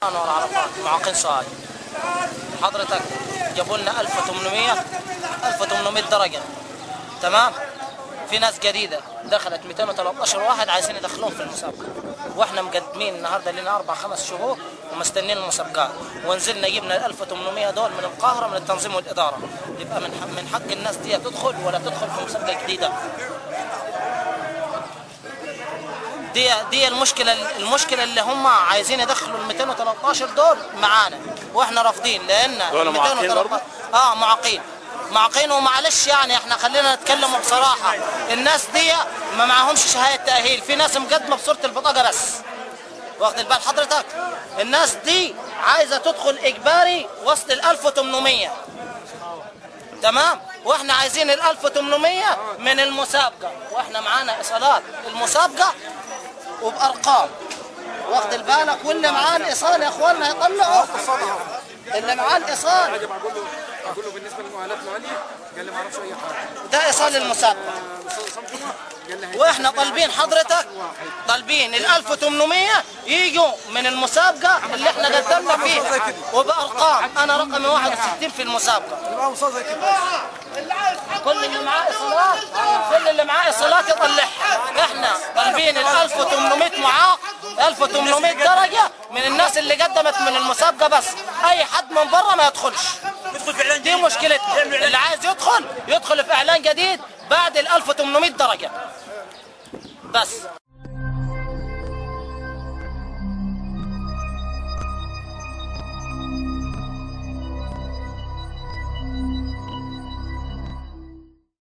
انور عرفات معاقين سؤال حضرتك جابوا لنا 1800 1800 درجه تمام في ناس جديده دخلت 213 واحد عايزين يدخلوهم في المسابقه واحنا مقدمين النهارده لنا اربع خمس شهور ومستنين المسابقات ونزلنا جبنا ال 1800 دول من القاهره من التنظيم والاداره يبقى من حق من حق الناس دي تدخل ولا تدخل في مسابقه جديده دي دي المشكله المشكله اللي هم عايزين يدخلوا ال 213 دول معانا واحنا رافضين لان دول ال معاقين 213 برضه؟ اه معاقين معاقين ومعلش يعني احنا خلينا نتكلم بصراحه الناس دي ما معاهمش شهاده تاهيل في ناس مقدمه بصوره البطاقه بس واخد البال حضرتك الناس دي عايزه تدخل اجباري وسط ال 1800 تمام واحنا عايزين ال 1800 من المسابقه واحنا معانا ايصالات المسابقه وبارقام واخد بالك واللي معاه الايصال يا اخواننا يطلعوا اللي معاه الايصال حاجه بقول له بقول له بالنسبه للمؤهلات العاليه قال لي ما اعرفش اي حاجه ده ايصال المسابقه الاستاذ عصام جمعه قال لي هيديك واحنا طالبين حضرتك طالبين ال 1800 يجوا من المسابقه اللي احنا قدمنا فيها وبارقام انا رقمي 61 في المسابقه معاه وصل زي كده كل اللي معاه ايصالات كل اللي معاه ايصالات يطلعها احنا طالبين ال 1800 معاق 1800 درجه من الناس اللي قدمت من المسابقه بس اي حد من بره ما يدخلش دي مشكلتنا اللي عايز يدخل يدخل في اعلان جديد بعد ال 1800 درجه بس